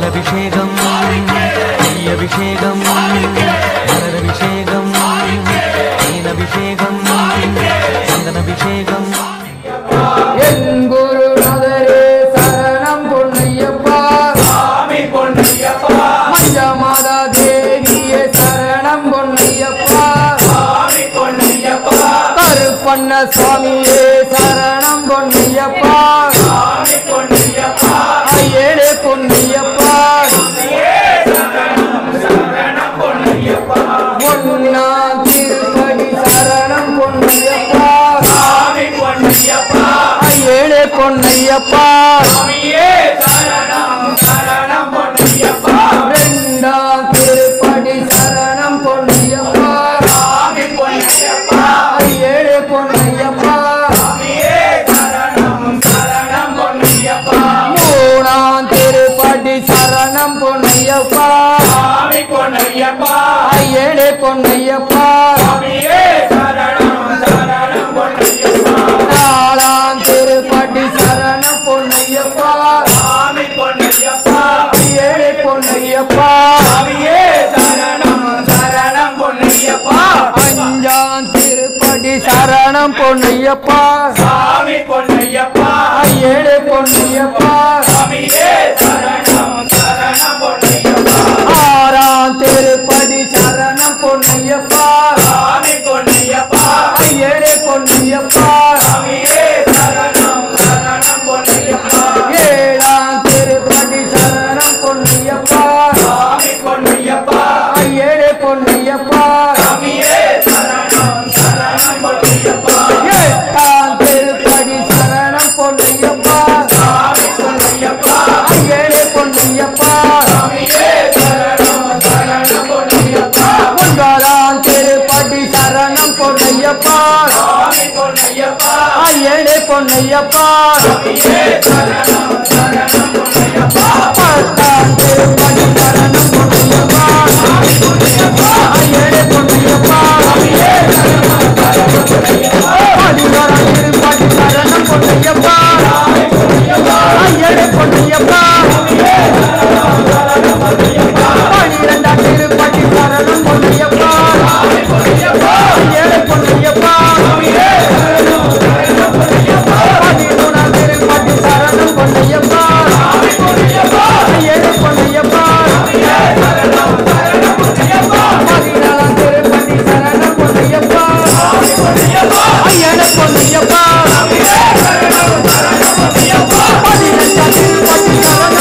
பாலபிஷேகம் நெய்யபிஷேகம் மலரபிஷேகம் தேனபிஷேகம் சந்தனபிஷேகம் என் குருநாதரே சரணம் பொன்னையப்பா சாமி பொன்னையப்பா மஞ்ச மாதா தேவியே சரணம் பொன்னையப்பா சாமி பொன்னையப்பா கருப்பண்ண சுவாமியே சரணம் பொன்னையப்பா சாமி பொன்னையப்பா ஐயேடே பொன்னையப்பா சரணம் பொன்னையப்பா பொன்னா திருப்படி சரணம் பொன்னையப்பா சாமி பொன்னையப்பா ஐயேடே பொன்னையப்பா சாமியே சரணம் சரணம் பொன்னையப்பா ரெண்டாம் திருப்படி சரணம் பொன்னையப்பா சாமி பொன்னையப்பா ஐயேடே பொன்னையப்பா சாமியே சரணம் சரணம் பொன்னையப்பா மூணாம் திருப்படி சரணம் பொன்னையப்பா சாமி பொன்னையப்பா ஐயேடே பொன்னையப்பா சாமியே சரணம் சரணம் பொன்னையப்பா நாலாம் திருப்படி சரணம் பொன்னையப்பா சாமி பொன்னையப்பா ஐயேடே பொன்னையப்பா சாமியே சரணம் சரணம் பொன்னையப்பா அஞ்சாம் திருப்படி சரணம் பொன்னையப்பா சாமி பொன்னையப்பா ஐயேடே பொன்னையப்பா சாமியே சரணம் சரணம் பொன்னையப்பா ஆறாம் திருப்படி சரணம் பொன்னையப்பா சாமி பொன்னையப்பா ஐயேடே பொன்னையப்பா சாமியே சரணம் சரணம் பொன்னையப்பா ஏழாம் திருப்படி சரணம் பொன்னையப்பா சாமி பொன்னையப்பா ஐயேடே பொன்னையப்பா சாமியே சரணம் சரணம் பொன்னையப்பா எட்டாம் திருப்படி சரணம் பொன்னையப்பா சாமி பொன்னையப்பா ஐயேடே பொன்னையப்பா சாமியே சரணம் சரணம் பொன்னையப்பா ஒன்பதாம் திருப்படி சரணம் பொன்னையப்பா சாமி பொன்னையப்பா ஐயேடே பொன்னையப்பா சாமியே சரணம் சரணம் பொன்னையப்பா பத்தாம் திருப்படி சரணம் பொன்னையப்பா ஐயேடே பொன்னையப்பா பதினோராம் திருப்படி சரணம் பொன்னையப்பா ஐயேடே பொன்னையப்பா பனிரெண்டாம் திருப்படி சரணம் பொன்னையப்பா ஐயேடே பொன்னையப்பா பதிமூணாம் திருப்படி சரணம் பொன்னையப்பா ஐயேடே பொன்னையப்பா பதினாலாம் திருப்பதி சரணம் பொன்னையப்பா ஐயனே பொன்னையப்பா பதினெட்டாம் திருப்பதி சரணம்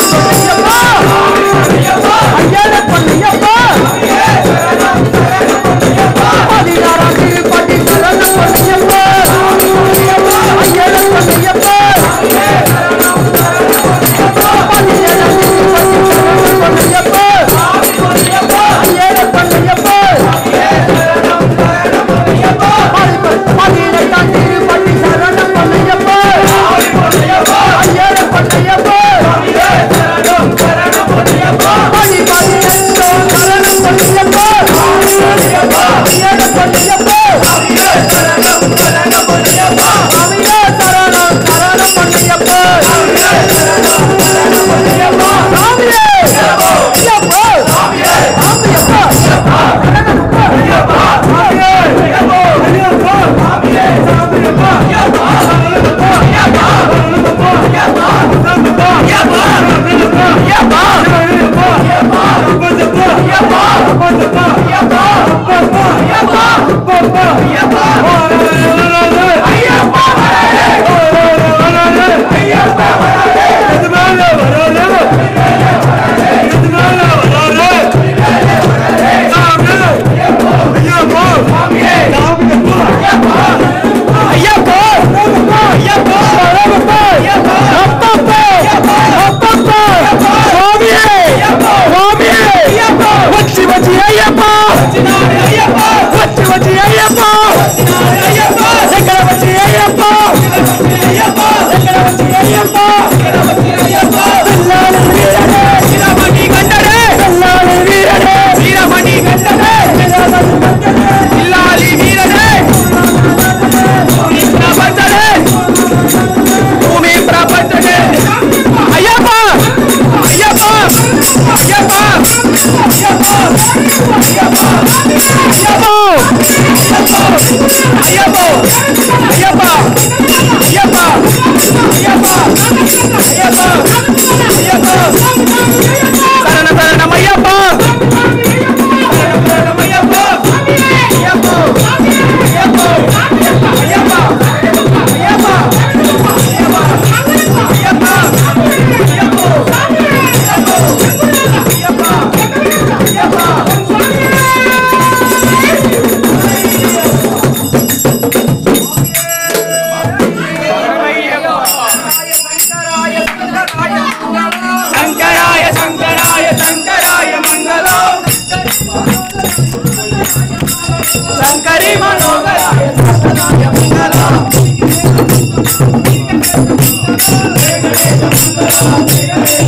சங்கரி மனோகராய சாஸ்திராய மங்களா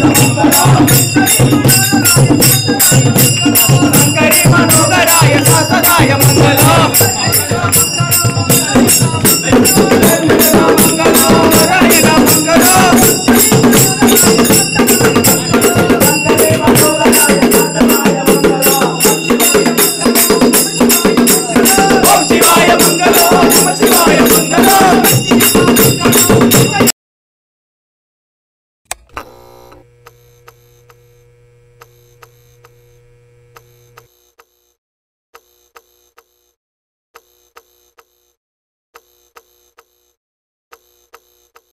சங்கரி மனோகராய சாஸ்திராய